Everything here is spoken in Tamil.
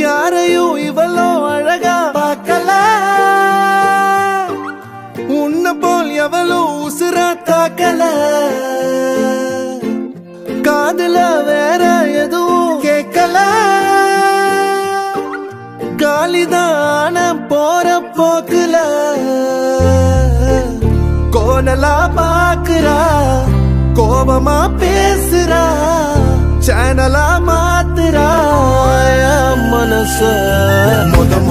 யாரையும் இவளோ அழகா பார்க்கல உன்னை போல் எவளும் உசுரா தாக்கல காதுல வேற எதுவும் கேட்கல காலிதான போற போக்குல கோணலா பாக்குறா கோபமா பேசுறா சேனலா மாத்துறா என் மனச முத